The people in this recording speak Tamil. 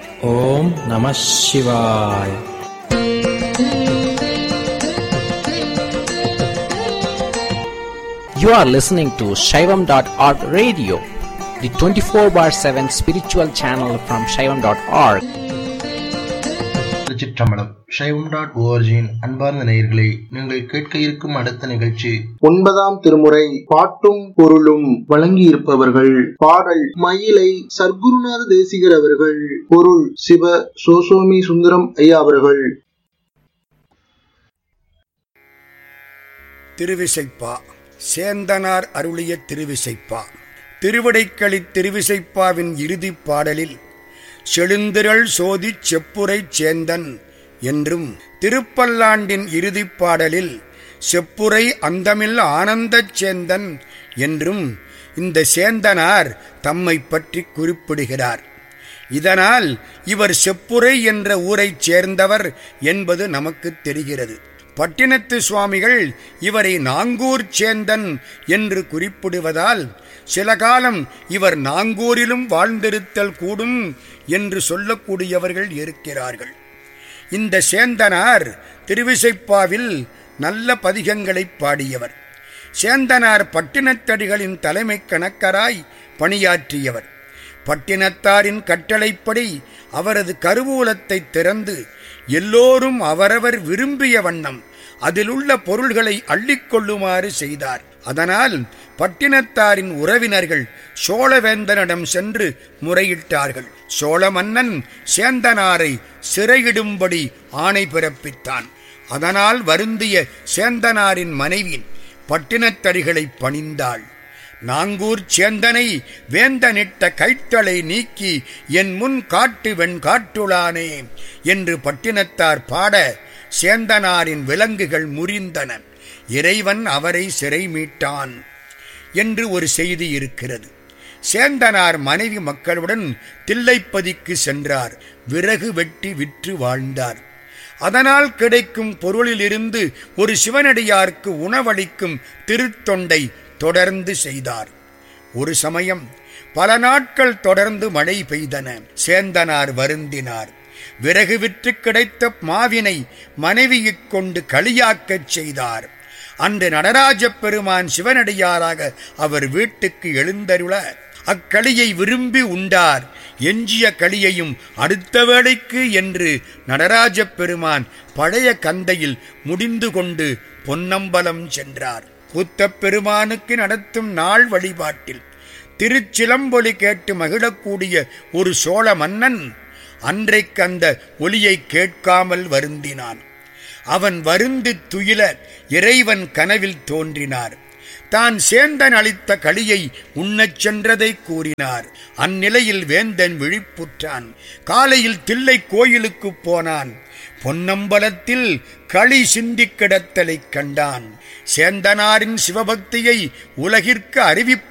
ஓம் நம சிவாய் You are listening to Shaivam.org radio, the 24 bar 7 spiritual channel from Shaivam.org. திருச்சிற்றம்பலம் சைவம் டாட் ஓஆர்ஜியின் அன்பார்ந்த நேயர்களே நீங்கள் கேட்க இருக்கும் அடுத்த நிகழ்ச்சி ஒன்பதாம் திருமுறை பாட்டும் பொருளும் வழங்கியிருப்பவர்கள் பாடல் மயிலை சர்க்குருநாத தேசிகர் அவர்கள் பொருள் சிவ சோசோமி சுந்தரம் ஐயா அவர்கள் திருவிசைப்பா சேந்தனார் அருளிய திருவிசைப்பா திருவிடைக்களி திருவிசைப்பாவின் இறுதிப் பாடலில் செழுந்திரள் சோதிச் செப்புரைச் சேந்தன் என்றும் திருப்பல்லாண்டின் இறுதிப் பாடலில் செப்புரை அந்தமில் ஆனந்தச் சேந்தன் என்றும் இந்த சேந்தனார் தம்மை பற்றி குறிப்பிடுகிறார் இதனால் இவர் செப்புரை என்ற ஊரைச் சேர்ந்தவர் என்பது நமக்கு தெரிகிறது பட்டினத்து சுவாமிகள் இவரை நாங்கூர் சேந்தன் என்று குறிப்பிடுவதால் சில காலம் இவர் நாங்கூரிலும் வாழ்ந்திருத்தல் கூடும் என்று சொல்லக்கூடியவர்கள் இருக்கிறார்கள் இந்த சேந்தனார் திருவிசைப்பாவில் நல்ல பதிகங்களைப் பாடியவர் சேந்தனார் பட்டினத்தடிகளின் தலைமை கணக்கராய் பணியாற்றியவர் பட்டினத்தாரின் கட்டளைப்படி அவரது கருவூலத்தை திறந்து எல்லோரும் அவரவர் விரும்பிய வண்ணம் அதிலுள்ள பொருள்களை அள்ளிக்கொள்ளுமாறு செய்தார் அதனால் பட்டினத்தாரின் உறவினர்கள் சோழவேந்தனிடம் சென்று முறையிட்டார்கள் சோழ மன்னன் சேந்தனாரை சிறையிடும்படி ஆணை பிறப்பித்தான் அதனால் வருந்திய சேந்தனாரின் மனைவி பட்டினத்தடிகளை பணிந்தாள் நாங்கூர் சேந்தனை வேந்தனிட்ட கைத்தளை நீக்கி என் முன் காட்டு வெண் காட்டுளானே என்று பட்டினத்தார் பாட சேந்தனாரின் விலங்குகள் முறிந்தன இறைவன் அவரை சிறை மீட்டான் என்று ஒரு செய்தி இருக்கிறது சேந்தனார் மனைவி மக்களுடன் தில்லைப்பதிக்கு சென்றார் விறகு வெட்டி விற்று வாழ்ந்தார் அதனால் கிடைக்கும் பொருளிலிருந்து ஒரு சிவனடியார்க்கு உணவளிக்கும் திருத்தொண்டை தொடர்ந்து செய்தார் ஒரு சமயம் பல நாட்கள் தொடர்ந்து மழை பெய்தன சேந்தனார் வருந்தினார் விறகு விற்று கிடைத்த மாவினை மனைவியைக் கொண்டு களியாக்கச் செய்தார் அன்று நடராஜப் பெருமான் சிவனடியாராக அவர் வீட்டுக்கு எழுந்தருள அக்களியை விரும்பி உண்டார் எஞ்சிய களியையும் அடுத்த வேளைக்கு என்று நடராஜப் பெருமான் பழைய கந்தையில் முடிந்து கொண்டு பொன்னம்பலம் சென்றார் கூத்தப் பெருமானுக்கு நடத்தும் நாள் வழிபாட்டில் திருச்சிலம்பொலி கேட்டு மகிழக்கூடிய ஒரு சோழ மன்னன் அன்றைக்கு அந்த ஒலியை கேட்காமல் வருந்தினான் அவன் வருந்து துயில இறைவன் கனவில் தோன்றினார் தான் சேந்தன் அளித்த களியை உண்ணச் சென்றதை கூறினார் அந்நிலையில் வேந்தன் விழிப்புற்றான் காலையில் தில்லை கோயிலுக்கு போனான் பொன்னம்பலத்தில் களி சிந்திக் கிடத்தலைக் கண்டான் சேந்தனாரின் சிவபக்தியை உலகிற்கு அறிவிப்ப